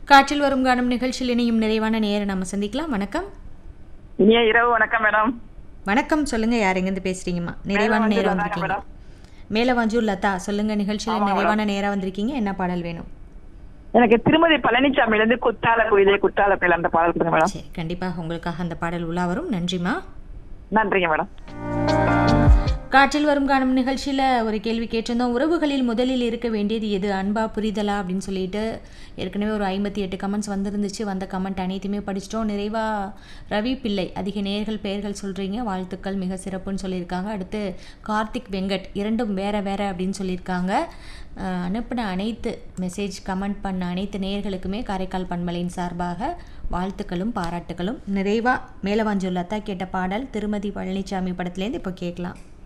காற்றில் வரும் காணும் நிகழ்ச்சியில் இணையும் நிறைவான நேர நம்ம சந்திக்கலாம் வணக்கம் இனிய இரவு வணக்கம் மேடம் வணக்கம் சொல்லுங்க யார் எங்கேருந்து பேசுறீங்கம்மா நிறைவான மேலவாஞ்சூர் நேரம் லதாங்க வந்திருக்கீங்க மேலவாஞ்சூர் லதா சொல்லுங்க நிகழ்ச்சியில நிறைவான நேரம் வந்திருக்கீங்க என்ன பாடல் வேணும் எனக்கு திருமதி பழனிசாமில இருந்து குத்தால குயிலே குத்தால குயில் அந்த பாடல் கொடுங்க மேடம் சரி கண்டிப்பாக உங்களுக்காக அந்த பாடல் உலா வரும் நன்றிமா நன்றிங்க மேடம் காற்றில் வரும் காணும் நிகழ்ச்சியில் ஒரு கேள்வி கேட்டிருந்தோம் உறவுகளில் முதலில் இருக்க வேண்டியது எது அன்பா புரிதலா அப்படின்னு சொல்லிட்டு ஏற்கனவே ஒரு ஐம்பத்தி எட்டு கமெண்ட்ஸ் வந்திருந்துச்சு வந்த கமெண்ட் அனைத்துமே படிச்சிட்டோம் நிறைவா ரவி பிள்ளை அதிக நேர்கள் பெயர்கள் சொல்கிறீங்க வாழ்த்துக்கள் மிக சிறப்புன்னு சொல்லியிருக்காங்க அடுத்து கார்த்திக் வெங்கட் இரண்டும் வேற வேற அப்படின்னு சொல்லியிருக்காங்க அஹ், அனுப்பின அனைத்து மெசேஜ் கமெண்ட் பண்ண அனைத்து நேயர்களுக்குமே காரைக்கால் பண்பலையின் சார்பாக வாழ்த்துக்களும் பாராட்டுகளும் நிறைவா மேலவாஞ்சூர் லதா கேட்ட பாடல் திருமதி பழனிசாமி படத்துலேருந்து இப்போ கேட்கலாம்